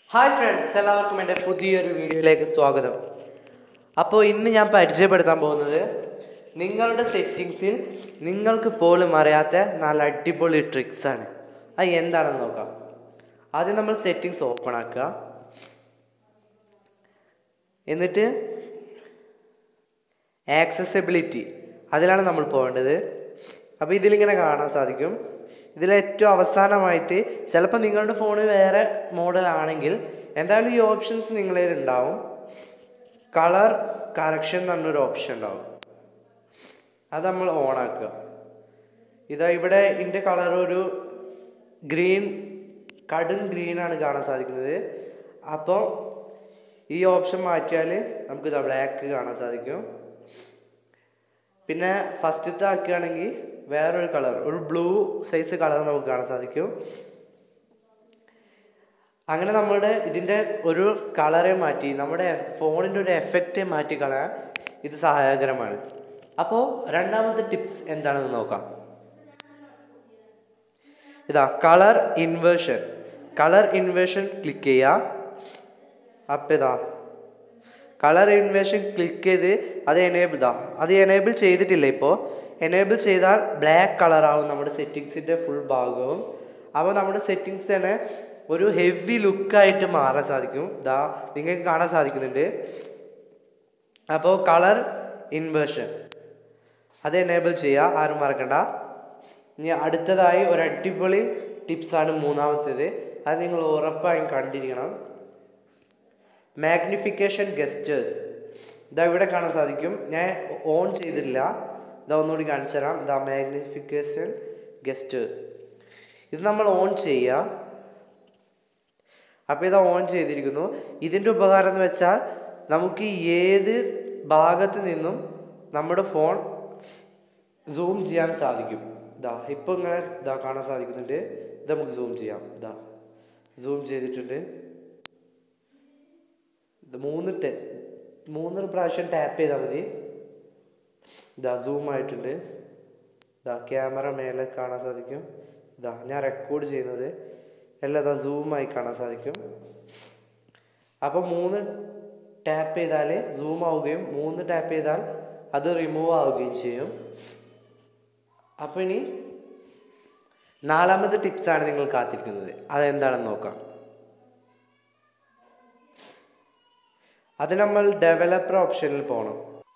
hi friends എല്ലാവർക്കും എൻ്റെ പുതിയൊരു വീഡിയോയിലേക്ക് സ്വാഗതം അപ്പോൾ ഇന്ന് ഞാൻ പരിചയപ്പെടുത്താൻ പോകുന്നത് നിങ്ങളുടെ സെറ്റിങ്സിൽ നിങ്ങൾക്ക് പോലും അറിയാത്ത നല്ല അടിപൊളി ട്രിക്സ് ആണ് അത് എന്താണെന്ന് നോക്കാം ആദ്യം നമ്മൾ സെറ്റിങ്സ് ഓപ്പൺ ആക്കുക എന്നിട്ട് ആക്സസിബിലിറ്റി അതിലാണ് നമ്മൾ പോകേണ്ടത് അപ്പോൾ ഇതിലിങ്ങനെ കാണാൻ സാധിക്കും ഇതിൽ ഏറ്റവും അവസാനമായിട്ട് ചിലപ്പോൾ നിങ്ങളുടെ ഫോൺ വേറെ മോഡലാണെങ്കിൽ എന്തായാലും ഈ ഓപ്ഷൻസ് നിങ്ങളിൽ ഉണ്ടാവും കളർ കറക്ഷൻ എന്ന് പറഞ്ഞൊരു ഓപ്ഷൻ ഉണ്ടാവും അത് നമ്മൾ ഓൺ ആക്കുക ഇതാ ഇവിടെ ഇതിൻ്റെ കളർ ഒരു ഗ്രീൻ കടും ഗ്രീനാണ് കാണാൻ സാധിക്കുന്നത് അപ്പോൾ ഈ ഓപ്ഷൻ മാറ്റിയാൽ നമുക്കിതാ ബ്ലാക്ക് കാണാൻ സാധിക്കും പിന്നെ ഫസ്റ്റത്തെ ആക്കുകയാണെങ്കിൽ വേറൊരു കളർ ഒരു ബ്ലൂ സൈസ് കളർ നമുക്ക് കാണാൻ സാധിക്കും അങ്ങനെ നമ്മുടെ ഇതിൻ്റെ ഒരു കളറെ മാറ്റി നമ്മുടെ ഫോണിൻ്റെ ഒരു എഫക്റ്റ് മാറ്റി കളയാൻ ഇത് സഹായകരമാണ് അപ്പോൾ രണ്ടാമത്തെ ടിപ്സ് എന്താണെന്ന് നോക്കാം ഇതാ colour inversion colour inversion click ചെയ്യുക അപ്പം ഇതാ കളർ ഇൻവേഷൻ ക്ലിക്ക് ചെയ്ത് അത് എനേബിൾ ഇതാ അത് എനേബിൾ ചെയ്തിട്ടില്ല ഇപ്പോൾ എനേബിൾ ചെയ്താൽ ബ്ലാക്ക് കളറാവും നമ്മുടെ സെറ്റിങ്സിൻ്റെ ഫുൾ ഭാഗവും അപ്പോൾ നമ്മുടെ സെറ്റിങ്സ് തന്നെ ഒരു ഹെവി ലുക്കായിട്ട് മാറാൻ സാധിക്കും ഇതാ നിങ്ങൾക്ക് കാണാൻ സാധിക്കുന്നുണ്ട് അപ്പോൾ കളർ ഇൻവേർഷൻ അത് എനേബിൾ ചെയ്യുക ആരും മറക്കണ്ട ഇനി അടുത്തതായി ഒരു അടിപൊളി ടിപ്സാണ് മൂന്നാമത്തേത് അത് നിങ്ങൾ ഉറപ്പായും കണ്ടിരിക്കണം മാഗ്നിഫിക്കേഷൻ ഗസ്റ്റേഴ്സ് ഇതാ ഇവിടെ കാണാൻ സാധിക്കും ഞാൻ ഓൺ ചെയ്തിട്ടില്ല ഇതാ ഒന്നുകൂടി കാണിച്ചു തരാം ഇതാ മാഗ്നിഫിക്കേഷൻ ഗസ്റ്റ് ഇത് നമ്മൾ ഓൺ ചെയ്യുക അപ്പോൾ ഇത് ഓൺ ചെയ്തിരിക്കുന്നു ഇതിൻ്റെ ഉപകാരം എന്ന് വെച്ചാൽ നമുക്ക് ഏത് ഭാഗത്ത് നിന്നും നമ്മുടെ ഫോൺ സൂം ചെയ്യാൻ സാധിക്കും ഇതാ ഇപ്പോൾ ഇങ്ങനെ ഇതാ കാണാൻ സാധിക്കുന്നുണ്ട് ഇത് നമുക്ക് സൂം ചെയ്യാം ഇതാ സൂം ചെയ്തിട്ടുണ്ട് ഇത് മൂന്ന് ടെ മൂന്ന് പ്രാവശ്യം ടാപ്പ് ചെയ്താൽ മതി ഇതാ സൂം ആയിട്ടുണ്ട് ഇതാ ക്യാമറ മേലെ കാണാൻ സാധിക്കും ഇതാ ഞാൻ റെക്കോർഡ് ചെയ്യുന്നത് എല്ലാം ഇതാ സൂമായി കാണാൻ സാധിക്കും അപ്പോൾ മൂന്ന് ടാപ്പ് ചെയ്താൽ സൂം ആവുകയും മൂന്ന് ടാപ്പ് ചെയ്താൽ അത് റിമൂവ് ആവുകയും ചെയ്യും അപ്പോൾ ഇനി നാലാമത്തെ ടിപ്സാണ് നിങ്ങൾ കാത്തിരിക്കുന്നത് അതെന്താണെന്ന് നോക്കാം അത് നമ്മൾ ഡെവലപ്പർ ഓപ്ഷനിൽ പോകണം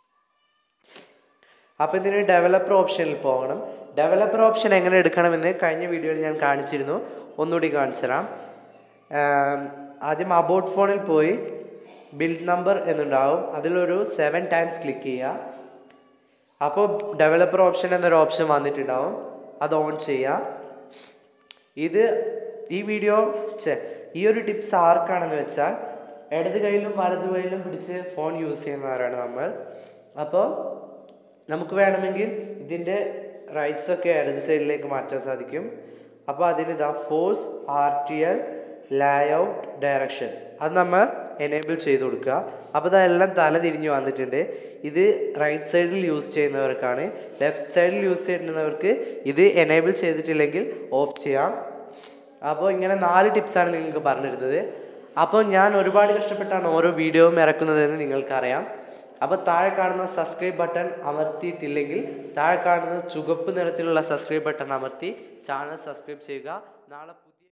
അപ്പോൾ ഇതിന് ഡെവലപ്പർ ഓപ്ഷനിൽ പോകണം ഡെവലപ്പർ ഓപ്ഷൻ എങ്ങനെ എടുക്കണമെന്ന് കഴിഞ്ഞ വീഡിയോയിൽ ഞാൻ കാണിച്ചിരുന്നു ഒന്നുകൂടി കാണിച്ചു തരാം ആദ്യം അബൌട്ട് ഫോണിൽ പോയി ബിൽഡ് നമ്പർ എന്നുണ്ടാവും അതിലൊരു സെവൻ ടൈംസ് ക്ലിക്ക് ചെയ്യുക അപ്പോൾ ഡെവലപ്പർ ഓപ്ഷൻ എന്നൊരു ഓപ്ഷൻ വന്നിട്ടുണ്ടാവും അത് ഓൺ ചെയ്യുക ഇത് ഈ വീഡിയോ ചെ ഈ ഒരു ടിപ്സ് ആർക്കാണെന്ന് വെച്ചാൽ ഇടത് കൈയിലും വലത് കൈയിലും പിടിച്ച് ഫോൺ യൂസ് ചെയ്യുന്നവരാണ് നമ്മൾ അപ്പോൾ നമുക്ക് വേണമെങ്കിൽ ഇതിൻ്റെ റൈറ്റ്സ് ഒക്കെ ഇടത് സൈഡിലേക്ക് മാറ്റാൻ സാധിക്കും അപ്പോൾ അതിന് ഇതാ force R T L layout direction അത് നമ്മൾ എനേബിൾ ചെയ്ത് കൊടുക്കുക അപ്പോൾ ഇതെല്ലാം തല തിരിഞ്ഞ് വന്നിട്ടുണ്ട് ഇത് റൈറ്റ് സൈഡിൽ യൂസ് ചെയ്യുന്നവർക്കാണ് ലെഫ്റ്റ് സൈഡിൽ യൂസ് ചെയ്യുന്നവർക്ക് ഇത് എനേബിൾ ചെയ്തിട്ടില്ലെങ്കിൽ ഓഫ് ചെയ്യാം അപ്പോൾ ഇങ്ങനെ നാല് ടിപ്സാണ് നിങ്ങൾക്ക് പറഞ്ഞിരുന്നത് അപ്പോൾ ഞാൻ ഒരുപാട് കഷ്ടപ്പെട്ടാണ് ഓരോ വീഡിയോയും ഇറക്കുന്നതെന്ന് നിങ്ങൾക്കറിയാം അപ്പോൾ താഴെ കാണുന്ന സബ്സ്ക്രൈബ് ബട്ടൺ അമർത്തിയിട്ടില്ലെങ്കിൽ താഴെ കാണുന്ന ചുവപ്പ് നിറത്തിലുള്ള സബ്സ്ക്രൈബ് ബട്ടൺ അമർത്തി ചാനൽ സബ്സ്ക്രൈബ് ചെയ്യുക നാളെ